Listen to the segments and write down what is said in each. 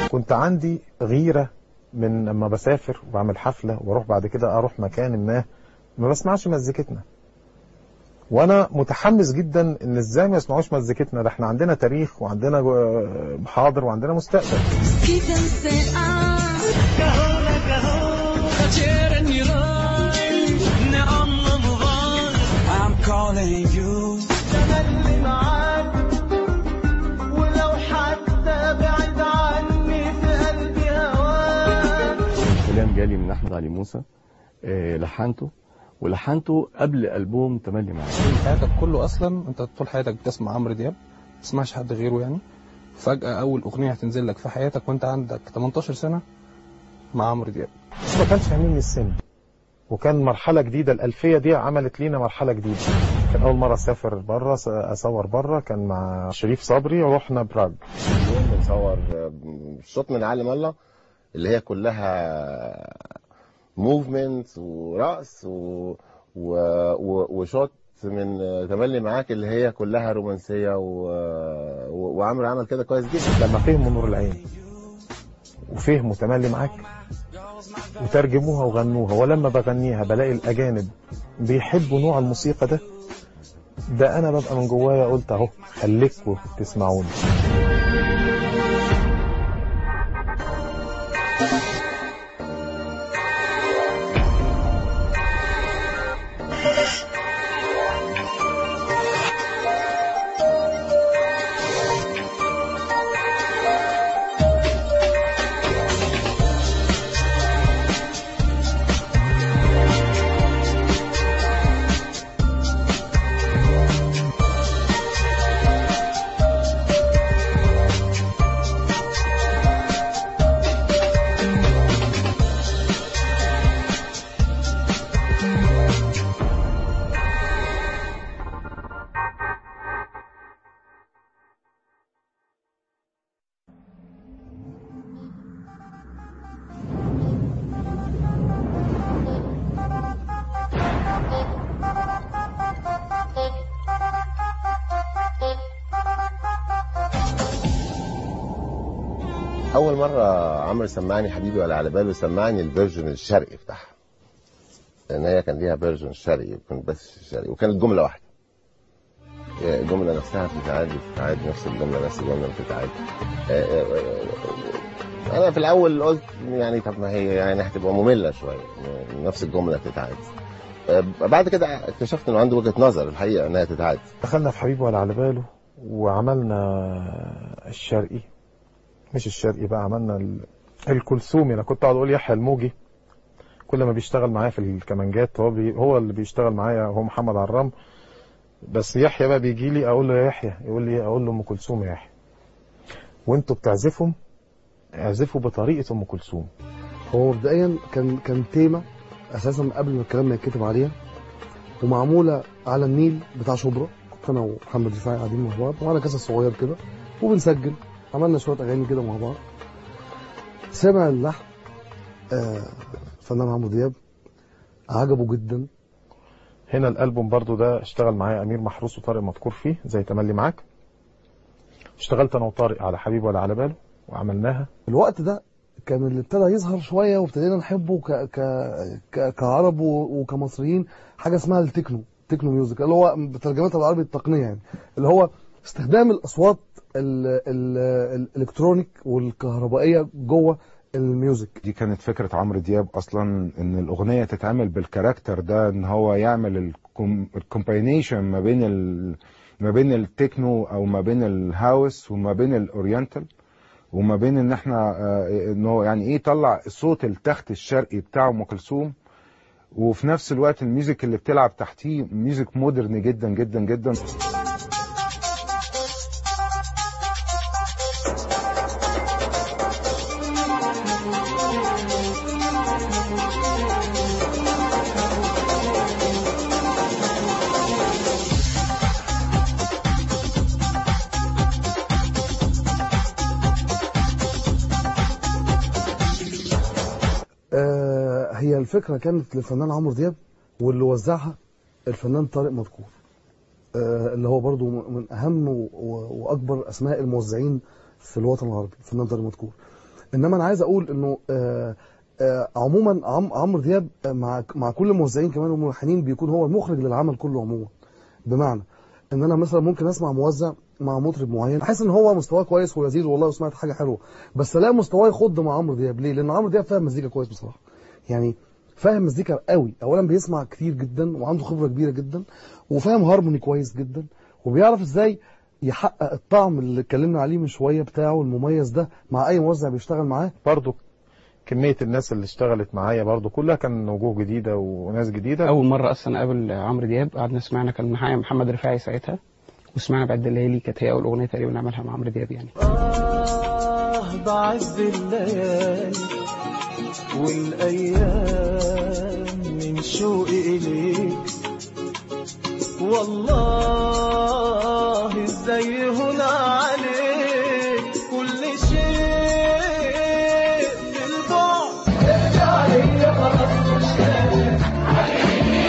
كنت عندي غيرة من لما بسافر وبعمل حفلة وبروح بعد كده اروح مكان ما ما بسمعش مزيكتنا وانا متحمس جدا ان ازاي ما يسمعوش مزيكتنا ده احنا عندنا تاريخ وعندنا آه، حاضر وعندنا مستقبل كيف انسى آه I'm calling you تملي معاك ولو حتى بعد عني في قلبي هواك كلام جالي من احمد علي موسى آه، لحنته ولحنته قبل البوم تملي معاك حياتك كله اصلا انت طول حياتك بتسمع عمرو دياب ما تسمعش حد غيره يعني فجأة أول أغنية هتنزل لك في حياتك وأنت عندك 18 سنة مع عمرو دياب بس ما كانش هاممني السن وكان مرحلة جديدة الألفية دي عملت لينا مرحلة جديدة كان أول مرة أسافر بره أصور بره كان مع شريف صبري ورحنا براغ يوم بنصور شوط من عالم الله اللي هي كلها موفمنت ورقص و... و... و... وشوط من تملي معاك اللي هي كلها رومانسيه و... و... وعمرو عمل كده كويس جدا لما فهموا نور العين وفهموا تملي معاك وترجموها وغنوها ولما بغنيها بلاقي الأجانب بيحبوا نوع الموسيقى ده ده أنا ببقى من جوايا قلت أهو خليكوا تسمعوني اول مره عمرو سمعني حبيبي ولا على باله سمعني الفيرجن الشرقي بتاعها لان هي كان ليها فيرجن شرقي كنت بس شرقي وكانت جمله واحده هي الجمله نفسها بتتعاد بتتعاد نفس الجمله نفس الجمله بتتعاد آه، آه، آه، انا في الاول قلت يعني طب ما هي يعني هتبقى ممله شويه نفس الجمله تتعاد آه، بعد كده اكتشفت انه عنده وجهه نظر الحقيقه انها تتعاد دخلنا في حبيبي ولا على باله وعملنا الشرقي مش الشرقي بقى عملنا ال- الكلثومي انا كنت اقعد اقول يحيى الموجي كل ما بيشتغل معايا في الكمانجات هو بي هو اللي بيشتغل معايا هو محمد عرام بس يحيى بقى بيجي لي اقول له يا يحيى يقول لي اقول له ام كلثوم يا يحيى وانتوا بتعزفوا اعزفوا بطريقه ام كلثوم هو مبدئيا كان كان تيمة اساسا قبل ما الكلام ما يتكتب عليها ومعموله على النيل بتاع شبرا كنت انا ومحمد رفاعي قاعدين مع بعض وعلى كاسة صغير كده وبنسجل عملنا شويه اغاني كده مع بعض سمع اللحن آه فنان عمرو دياب عجبه جدا هنا الالبوم برضو ده اشتغل معايا امير محروس وطارق مذكور فيه زي تملي معاك اشتغلت انا وطارق على حبيب ولا على باله وعملناها الوقت ده كان اللي ابتدى يظهر شويه وابتدينا نحبه ك ك ك كعرب و- وكمصريين حاجه اسمها التكنو تكنو ميوزك اللي هو بترجمتها بالعربي التقنيه يعني اللي هو استخدام الاصوات ال ال الالكترونيك والكهربائيه جوه الميوزك دي كانت فكرة عمرو دياب أصلا إن الأغنية تتعمل بالكاركتر ده إن هو يعمل الكومباينيشن ما بين ال ما بين التكنو أو ما بين الهاوس وما بين الأورينتال وما بين إن إحنا آه، إن هو يعني إيه يطلع صوت التخت الشرقي بتاع أم كلثوم وفي نفس الوقت الميوزك اللي بتلعب تحتيه ميوزك مودرن جدا جدا جدا آه هي الفكره كانت للفنان عمرو دياب واللي وزعها الفنان طارق مذكور آه اللي هو برضو من اهم و- و- واكبر اسماء الموزعين في الوطن العربي الفنان طارق مذكور انما انا عايز اقول انه آه آه عموما عم عمرو دياب آه، مع مع كل الموزعين كمان والملحنين بيكون هو المخرج للعمل كله عموما بمعنى ان انا مثلا ممكن اسمع موزع مع مطرب معين احس ان هو مستواه كويس ولذيذ والله وسمعت حاجه حلوه بس الاقي مستواه يخض مع عمرو دياب ليه لان عمرو دياب فاهم مزيكا كويس بصراحه يعني فاهم مزيكا قوي اولا بيسمع كتير جدا وعنده خبره كبيره جدا وفاهم هارموني كويس جدا وبيعرف ازاي يحقق الطعم اللي اتكلمنا عليه من شويه بتاعه المميز ده مع اي موزع بيشتغل معاه برضو كمية الناس اللي اشتغلت معايا برضو كلها كان وجوه جديدة وناس جديدة اول مره اصلا اقابل عمرو دياب قعدنا سمعنا كان معايا محمد رفاعي ساعتها وسمعنا بعد الليالي كانت هي اول اغنيه تقريبا عملها مع عمرو دياب يعني آه بعز الليالي والأيام من شوقي إليك والله ازاي هنا عليك كل شيء في البعد ارجع ليا خلاص مش قادر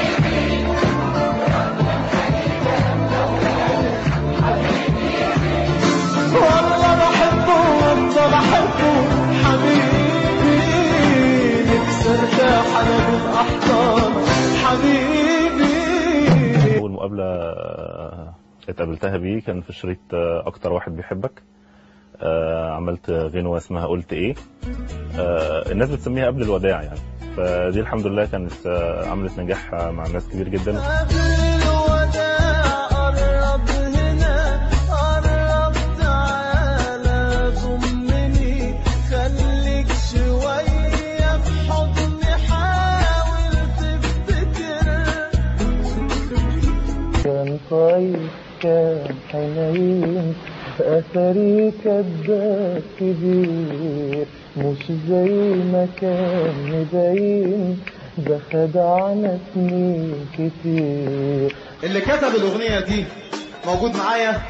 والله بحبه والله بحبه حبيبي نفسي ارتاح انا بالاحضان حبيبي أول مقابلة آه، اتقابلتها بيه كان في شريط آه، أكتر واحد بيحبك آه، عملت غنوة اسمها قلت إيه آه، الناس بتسميها قبل الوداع يعني فدي الحمد لله كانت آه، عملت نجاح آه، مع ناس كتير جدا قبل الوداع قرب هنا قرب تعالى ضمني خليك شوية في حضني حاول تفتكر كان طيب كان حنين أثري كداب كبير مش زي ما كان مبين ده خدعنا سنين كتير اللي كتب الأغنية دي موجود معايا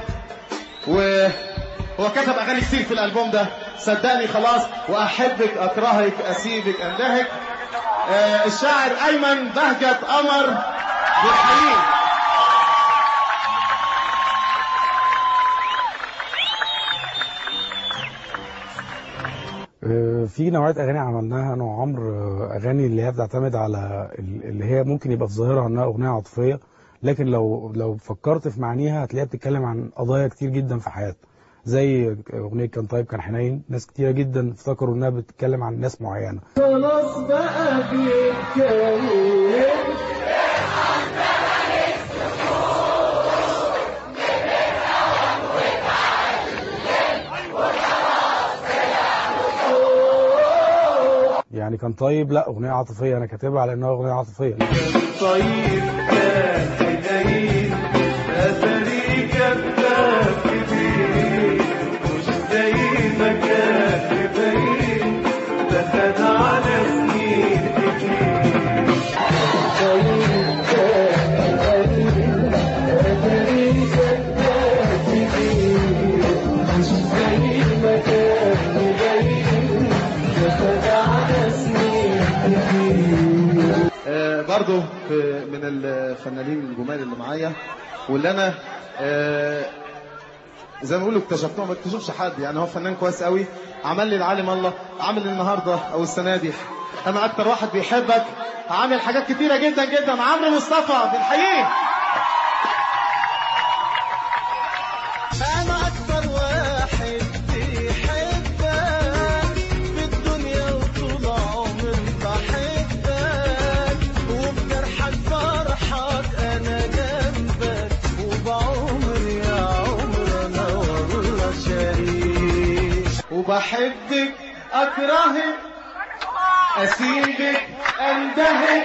وهو كتب أغاني كتير في الألبوم ده صدقني خلاص وأحبك أكرهك أسيبك أندهك آه الشاعر أيمن بهجت قمر بالحقيقة آه، في نوعية أغاني عملناها أنا وعمرو آه، أغاني اللي هي بتعتمد على ال- اللي هي ممكن يبقى في ظاهرها إنها أغنية عاطفية لكن لو لو فكرت في معانيها هتلاقيها بتتكلم عن قضايا كتير جدا في حياتنا زي أغنية كان طيب كان حنين ناس كتيرة جدا افتكروا إنها بتتكلم عن ناس معينة خلاص بقى بيتكلم يعني كان طيب لا أغنية عاطفية أنا كاتبها على إنها أغنية عاطفية طيب كان حنين أثري كذاب كبير مش زي ما كان يبين ده خد على سنين كتير طيب كان حنين أثري كذاب كبير مش زي ما كان يبين ده خد على سنين كتير آه، برضو في- من الفنانين الجمال اللي معايا واللي انا آه، زي ما بيقولوا اكتشفتهم ما اكتشفش حد يعني هو فنان كويس قوي عمل لي العالم الله عامل النهارده او السنه دي انا اكتر واحد بيحبك عامل حاجات كتيره جدا جدا عمرو مصطفى بنحييه أنا أكتر واحد بيحبك في الدنيا وطول عمري بحبك وبجرحك فرحك أنا جنبك وبعمري يا عمر أنا والله شريك وبحبك اكرهك اسيبك اندهك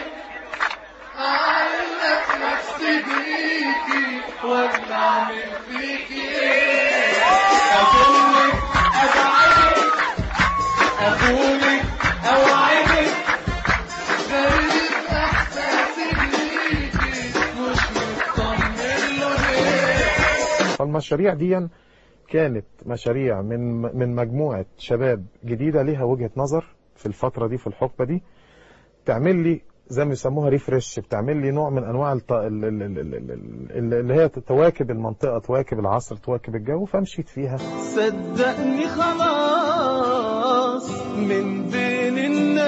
أعلق نفسي بيكي ولا أعمل فيكي إيه اكلك ازعجك اخونك اوعدك غريب إحساسي بيكي مش مطمن له ليه فالمشاريع دي كانت مشاريع من من مجموعة شباب جديدة ليها وجهة نظر في الفترة دي في الحقبة دي تعمل لي زي ما يسموها ريفرش بتعمل لي نوع من انواع الط... ال- ال- ال- ال- ال- اللي هي تواكب المنطقة تواكب العصر تواكب الجو فمشيت فيها صدقني خلاص خلاص من بين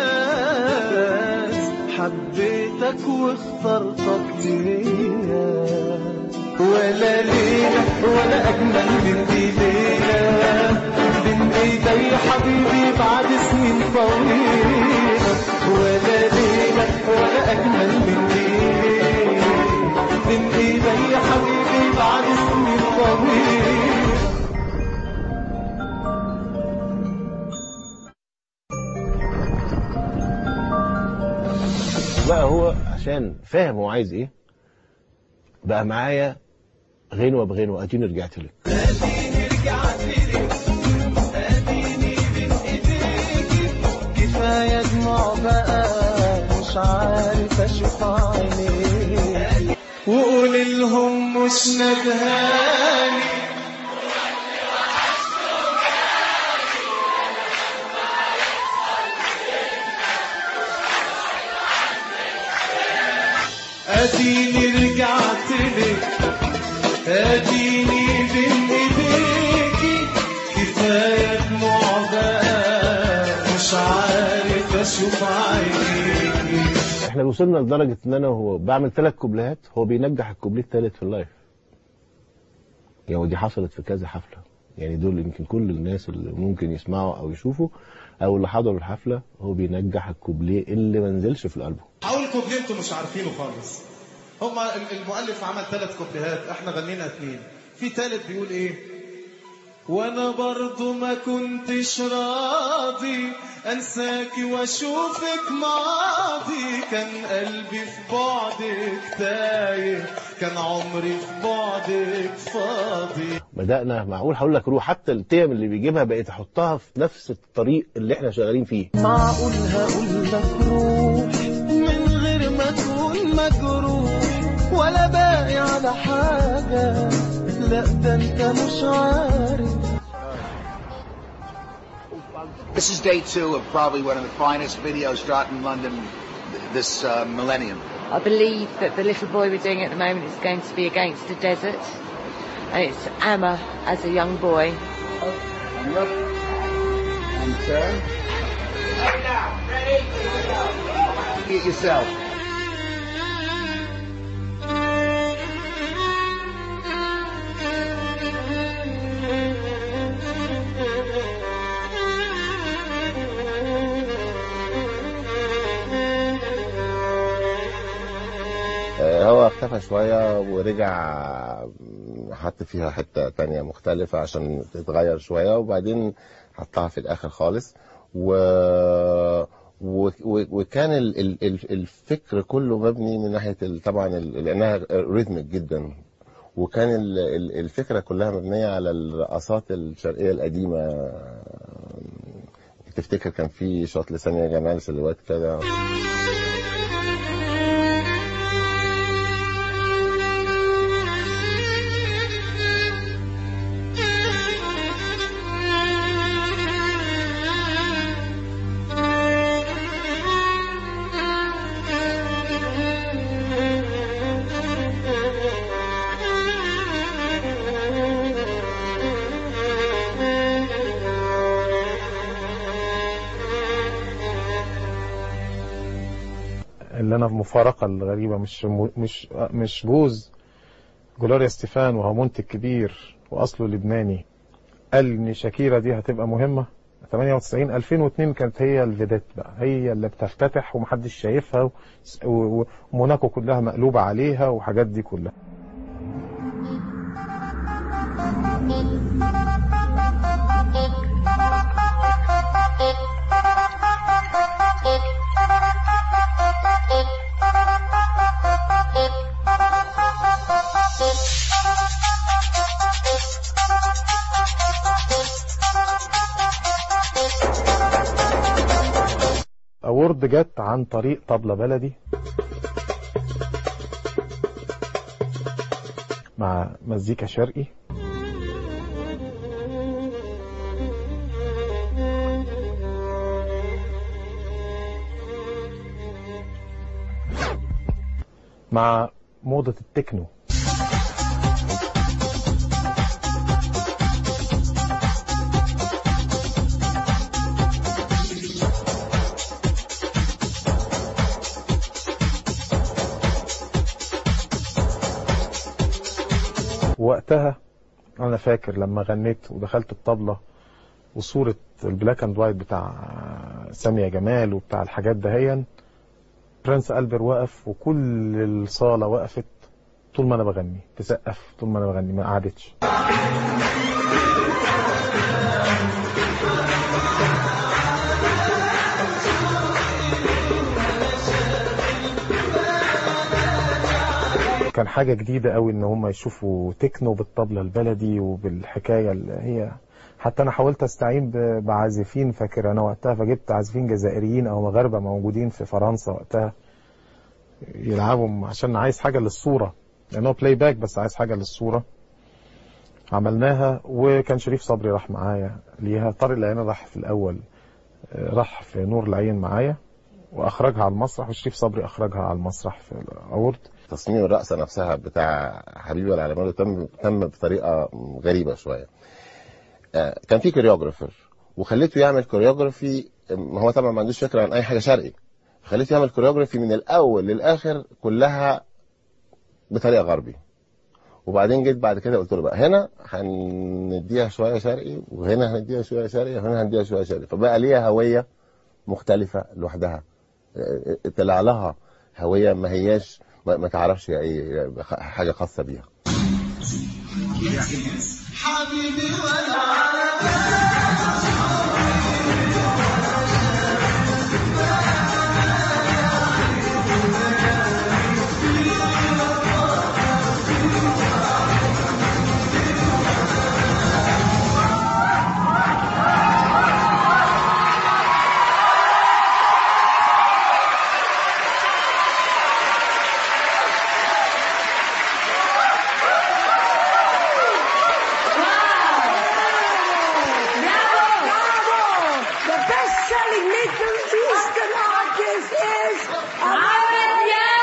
الناس حبيتك واخترتك ليا ولا ليلة ولا أجمل من دي ليلة بين إيدي حبيبي بعد سنين طويلة ولا ليلة ولا أجمل من دي ليلة بين إيدي حبيبي بعد سنين طويلة بقى هو عشان فاهم هو عايز ايه بقى معايا غنوه بغنوه اديني رجعت لك كفاية دموع بقى مش عارف اشوف عينيك وقول لهم مش ندهاني اديني رجعت لك اديني بين ايديكي كفايه دموع بقى مش عارف اشوف عينيكي احنا وصلنا لدرجه ان انا وهو بعمل ثلاث كوبليهات هو بينجح الكوبليه الثالث في اللايف يعني ودي حصلت في كذا حفله يعني دول يمكن كل الناس اللي ممكن يسمعوا او يشوفوا او اللي حضروا الحفله هو بينجح الكوبليه اللي ما نزلش في الالبوم هقول كوبليه انتوا مش عارفينه خالص هما المؤلف عمل ثلاث كوبليهات احنا غنينا اثنين في ثالث بيقول ايه وانا برضو ما كنتش راضي انساكي واشوفك ماضي كان قلبي في بعدك تايه كان عمري في بعدك فاضي بدانا معقول هقول لك روح حتى التيم اللي بيجيبها بقيت احطها في نفس الطريق اللي احنا شغالين فيه معقول هقول لك روح من غير ما تكون مجروح ولا باقي على حاجة لا ده انت مش عارف This is day two of probably one of the finest videos shot in London this uh, millennium. I believe that the little boy we're doing at the moment is going to be against the desert. And it's Amma as a young boy. And look. And turn. Get yourself. آه، هو اختفى شوية ورجع حط فيها حتة تانية مختلفة عشان تتغير شوية وبعدين حطها في الآخر خالص و... و... و... وكان ال... ال... ال- الفكر كله مبني من ناحية ال... طبعا ال... لأنها ريتمك جدا وكان ال... ال- الفكرة كلها مبنية على الرقصات الشرقية القديمة تفتكر كان في شوط لسانية جمال سلوات كده اللي انا المفارقه الغريبه مش مش مش جوز جلوريا ستيفان وهو منتج كبير واصله لبناني قال ان شاكيرا دي هتبقى مهمه 98 2002 كانت هي الفيديت بقى هي اللي بتفتتح ومحدش شايفها و- و- وموناكو كلها مقلوبه عليها وحاجات دي كلها أورد جت عن طريق طبلة بلدي مع مزيكا شرقي مع موضة التكنو وقتها انا فاكر لما غنيت ودخلت الطبلة وصورة البلاك اند وايت بتاع سامية جمال وبتاع الحاجات دهيا برنس ألبر وقف وكل الصالة وقفت طول ما انا بغني تسقف طول ما انا بغني ما قعدتش كان حاجة جديدة قوي ان هم يشوفوا تكنو بالطبلة البلدي وبالحكاية اللي هي حتى انا حاولت استعين ب- بعازفين فاكر انا وقتها فجبت عازفين جزائريين او مغاربة موجودين في فرنسا وقتها يلعبوا عشان عايز حاجة للصورة لان هو بلاي باك بس عايز حاجة للصورة عملناها وكان شريف صبري راح معايا ليها طارق العين راح في الاول آه، راح في نور العين معايا واخرجها على المسرح وشريف صبري اخرجها على المسرح في الاورد تصميم الرقصه نفسها بتاع حبيبي ولا على تم تم بطريقه غريبه شويه آه، كان في كوريوجرافر وخليته يعمل كوريوجرافي ما هو طبعا ما عندوش فكره عن اي حاجه شرقي خليته يعمل كوريوجرافي من الاول للاخر كلها بطريقه غربي وبعدين جيت بعد كده قلت له بقى هنا هنديها شويه شرقي وهنا هنديها شويه شرقي وهنا هنديها شويه شرقي فبقى ليها هويه مختلفه لوحدها آه، طلع لها هويه ما هياش ما, ما تعرفش هي ايه حاجه خاصه بيها حبيبي ولا The best-selling Middle Eastern artist is Ahmed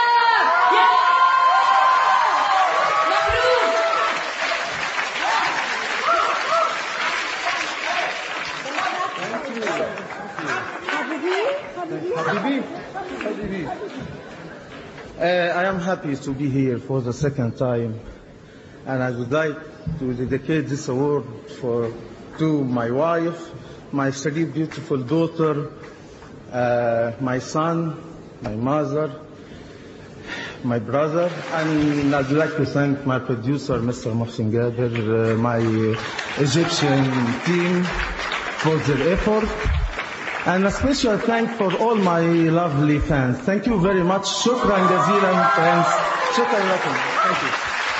Habibi, Habibi. Uh, I am happy to be here for the second time, and I would like to dedicate this award for to my wife, my three beautiful daughter, uh, my son, my mother, my brother, and I'd like to thank my producer, Mr. Mohsin Gaber, uh, my Egyptian team for their effort. And a special thank for all my lovely fans. Thank you very much. Shukran jazilan, friends. Shukran lakum. Thank you.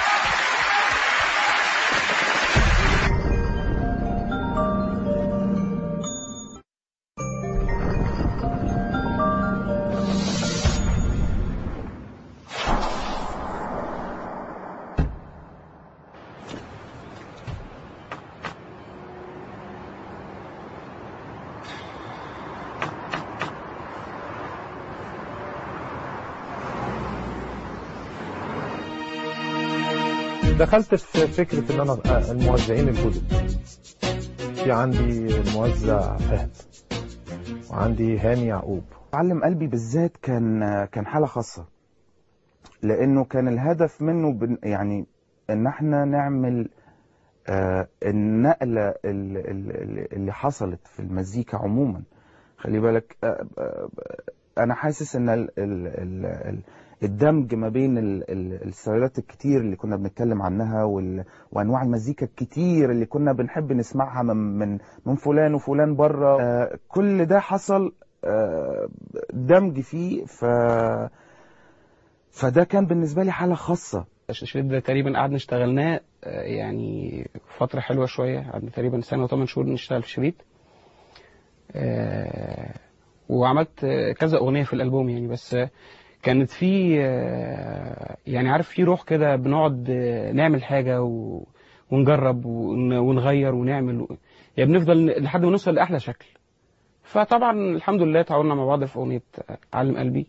دخلت في فكرة ان انا ابقى الموزعين الجدد في عندي الموزع فهد وعندي هاني يعقوب معلم قلبي بالذات كان كان حالة خاصة لأنه كان الهدف منه بن- يعني إن احنا نعمل آه، النقلة ال- ال- ال- اللي حصلت في المزيكا عموما خلي بالك آه، آه، أنا حاسس إن ال- ال- ال- ال- الدمج ما بين ال- ال- الستايلات الكتير اللي كنا بنتكلم عنها وال- وأنواع المزيكا الكتير اللي كنا بنحب نسمعها من من من فلان وفلان بره آه، كل ده حصل آه، دمج فيه ف فده كان بالنسبة لي حالة خاصة الشريط ده تقريبا قعدنا اشتغلناه آه، يعني فترة حلوة شوية قعدنا تقريبا سنة وثمان شهور نشتغل في الشريط آه، وعملت آه، كذا أغنية في الألبوم يعني بس آه، كانت في آه، يعني عارف في روح كده بنقعد آه، نعمل حاجة و- ونجرب ون- ونغير ونعمل و- يعني بنفضل لحد ما نوصل لأحلى شكل فطبعا الحمد لله تعاوننا مع بعض في أغنية آه، علم قلبي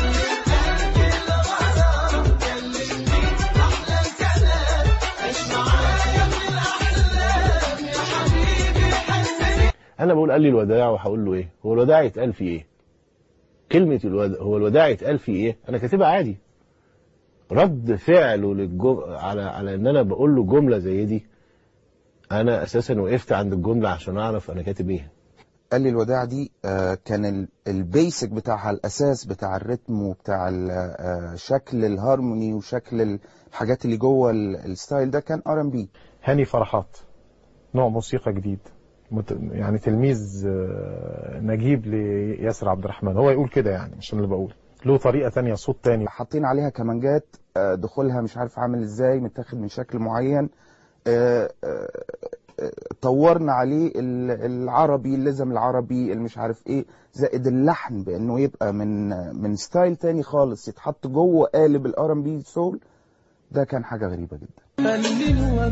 انا بقول قال لي الوداع وهقول له ايه هو الوداع يتقال فيه ايه كلمه الوداع هو الوداع يتقال فيه ايه انا كاتبها عادي رد فعله للجم... على على ان انا بقول له جمله زي دي انا اساسا وقفت عند الجمله عشان اعرف انا كاتب ايه قال لي الوداع دي آه، كان ال- البيسك بتاعها الاساس بتاع الريتم وبتاع ال- آه، شكل الهارموني وشكل الحاجات اللي جوه ال- الستايل ده كان ار ام بي هاني فرحات نوع موسيقى جديد مت... يعني تلميذ آه، نجيب لياسر عبد الرحمن هو يقول كده يعني مش أنا اللي بقول له طريقة تانية صوت تاني حاطين عليها كمانجات آه، دخولها مش عارف عامل ازاي متاخد من شكل معين آه، آه، آه، طورنا عليه ال- العربي اللزم العربي اللي مش عارف ايه زائد اللحن بانه يبقى من من ستايل تاني خالص يتحط جوه قالب الار ام بي سول ده كان حاجه غريبه جدا قال لي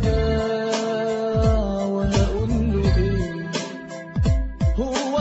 الوداع وهقول له ايه هو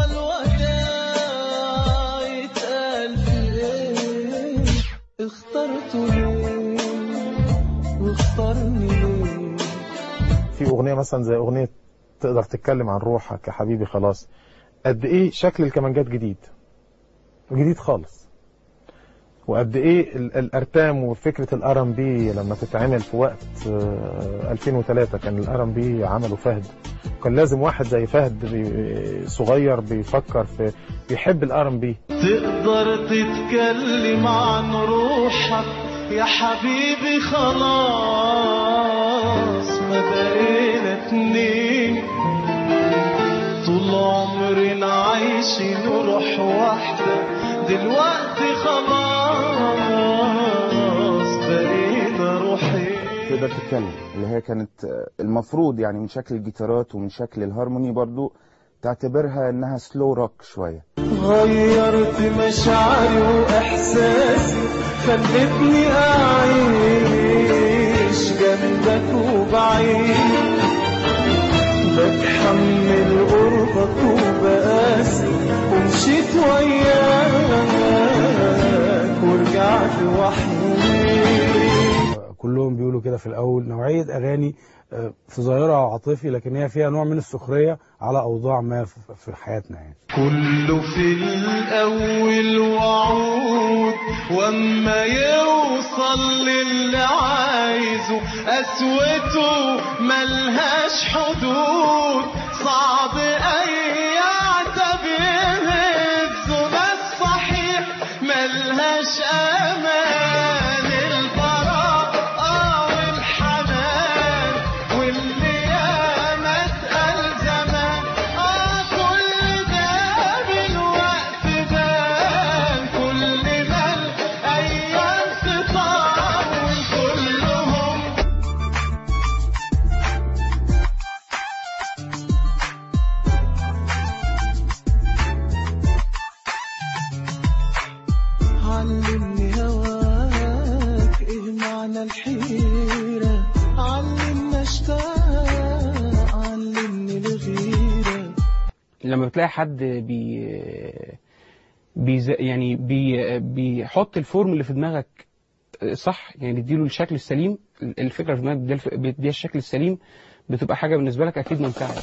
الوداع يتقال في ايه اخترته ليه واختارني ليه في أغنية مثلا زي أغنية تقدر تتكلم عن روحك يا حبيبي خلاص قد إيه شكل الكمانجات جديد جديد خالص وقد ايه ال- الارتام وفكره الار ام بي لما تتعمل في وقت آه، 2003 كان الار ام بي عمله فهد كان لازم واحد زي فهد بي- صغير بيفكر في بيحب الار ام بي تقدر تتكلم عن روحك يا حبيبي خلاص ما بقينا اتنين طول عمرنا عايشين روح واحدة دلوقتي خلاص بقينا روحين تقدر تتكلم اللي هي كانت آه، المفروض يعني من شكل الجيتارات ومن شكل الهارموني برضو تعتبرها انها سلو روك شويه غيرت مشاعري واحساسي خلتني اعيش جنبك وبعيد بتحمل قربك وبقاسي ومشيت وياك ورجعت وحيد كلهم بيقولوا كده في الاول نوعيه اغاني آه، في ظاهرها عاطفي لكن هي فيها نوع من السخريه على اوضاع ما في- في حياتنا يعني كله في الأول وعود وأما يوصل للي عايزه قسوته ملهاش حدود صعب أي يعتبر الزنا الصحيح ملهاش أمان البراءة والحنان واللي ياما اتقال زمان آه كل ده بالوقت بان كل ما الأيام تطول كلهم علمني هواك ايه معنى الحيرة علمني اشتاق علمني الغيرة لما بتلاقي حد بي بيز يعني بي بيحط الفورم اللي في دماغك صح يعني بيديله الشكل السليم الفكره في دماغك بيديها- بيديها الشكل السليم بتبقى حاجه بالنسبه لك اكيد ممتعه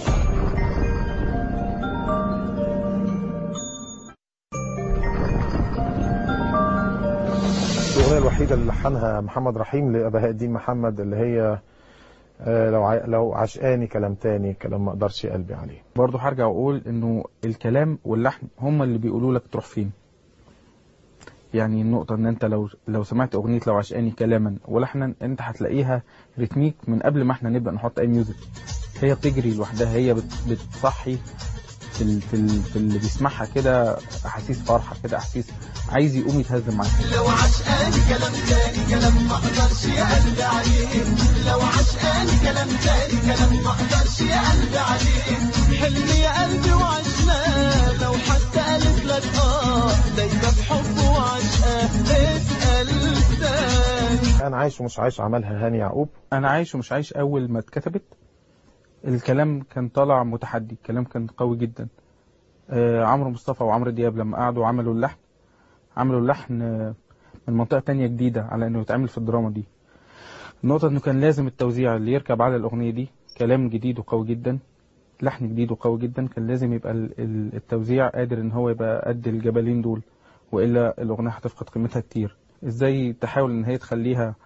الأغنية الوحيدة اللي لحنها محمد رحيم لبهاء الدين محمد اللي هي آه، لو ع- لو عشقاني كلام تاني كلام ما اقدرش قلبي عليه برضه هرجع واقول انه الكلام واللحن هما اللي بيقولوا لك تروح فين يعني النقطة ان انت لو لو سمعت اغنية لو عشقاني كلاما ولحنا انت هتلاقيها رتميك من قبل ما احنا نبدأ نحط اي ميوزك هي بتجري لوحدها هي بت بتصحي في ال في, ال في اللي بيسمعها كده احاسيس فرحة كده احاسيس عايز يقوم يتهزم معاك لو عشقاني كلام تاني كلام ما اقدرش يا قلبي عليه لو عشقاني كلام تاني كلام ما اقدرش يا قلبي عليه حلمي يا قلبي وعشناه لو حتى قالت لك اه دايما بحب وعشقاه اسأل تاني انا عايش ومش عايش عملها هاني يعقوب انا عايش ومش عايش اول ما اتكتبت الكلام كان طالع متحدي الكلام كان قوي جدا آه عمرو مصطفى وعمرو دياب لما قعدوا عملوا اللحن عملوا اللحن آه، من منطقة تانية جديدة على انه يتعمل في الدراما دي النقطة انه كان لازم التوزيع اللي يركب على الاغنية دي كلام جديد وقوي جدا لحن جديد وقوي جدا كان لازم يبقى ال- ال- التوزيع قادر ان هو يبقى قد الجبلين دول والا الاغنية هتفقد قيمتها كتير ازاي تحاول ان هي تخليها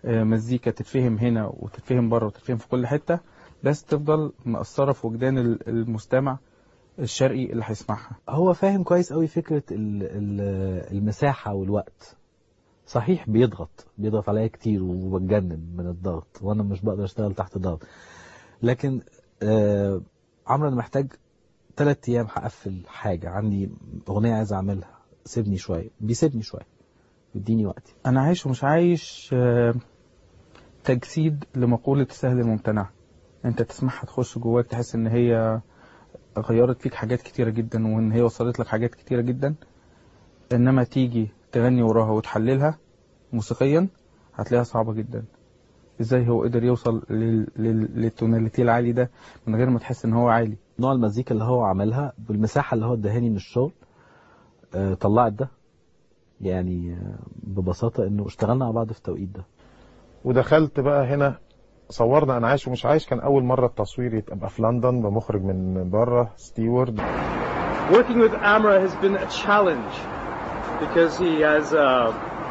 آه، مزيكا تتفهم هنا وتتفهم بره وتتفهم في كل حتة بس تفضل مأثرة في وجدان ال- المستمع الشرقي اللي هيسمعها هو فاهم كويس قوي فكرة ال- ال- المساحة والوقت صحيح بيضغط بيضغط عليا كتير وبتجنن من الضغط وانا مش بقدر اشتغل تحت ضغط لكن آه عمرو انا محتاج ثلاث ايام هقفل حاجة عندي اغنية عايز اعملها سيبني شوية بيسيبني شوية بيديني وقتي انا عايش ومش عايش آه، تجسيد لمقولة السهل الممتنع انت تسمعها تخش جواك تحس ان هي غيرت فيك حاجات كتيرة جدا وان هي وصلت لك حاجات كتيرة جدا انما تيجي تغني وراها وتحللها موسيقيا هتلاقيها صعبة جدا ازاي هو قدر يوصل لل... لل... للتوناليتي العالي ده من غير ما تحس ان هو عالي نوع المزيكا اللي هو عملها بالمساحة اللي هو ادهاني من الشغل آه طلعت ده يعني آه ببساطة انه اشتغلنا مع بعض في التوقيت ده ودخلت بقى هنا صورنا انا عايش ومش عايش كان اول مره التصوير يبقى في لندن بمخرج من بره ستيوارد Working with Amra has been a challenge because he has uh,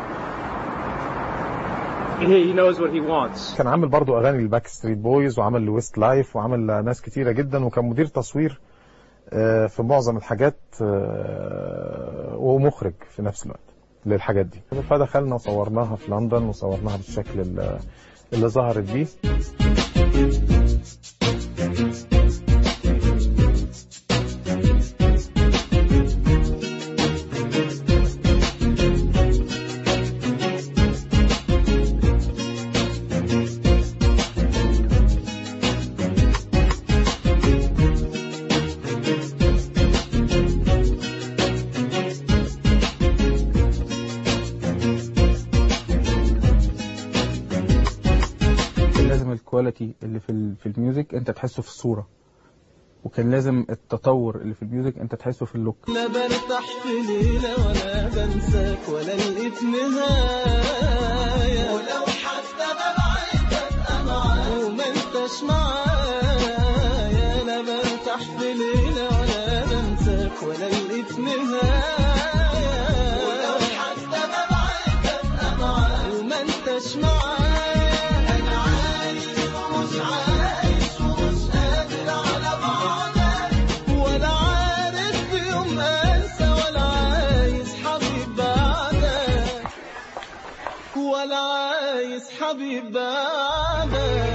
he, he knows what he wants. كان عامل برضو اغاني للباك ستريت بويز وعمل لويست لايف وعمل ناس كتيره جدا وكان مدير تصوير آه، في معظم الحاجات آه، ومخرج في نفس الوقت للحاجات دي فدخلنا وصورناها في لندن وصورناها بالشكل اللي, اللي ظهرت بيه كان لازم الكواليتي اللي في ال... في الميوزك انت تحسه في الصورة وكان لازم التطور اللي في الميوزك انت تحسه في اللوك لا برتاح في ليلة ولا بنساك ولا لقيت نهاية ولو حتى ببعد ابقى معاك وما انتش معايا لا برتاح في ليلة ولا بنساك ولا لقيت نهاية ولو حتى ببعد ابقى معاك وما انتش معايا انا عايش ومش عايش ومش قادر على بعدك ولا عارف في يوم انسى ولا عايز حبيب بعدك ولا عايز حبيب بعدك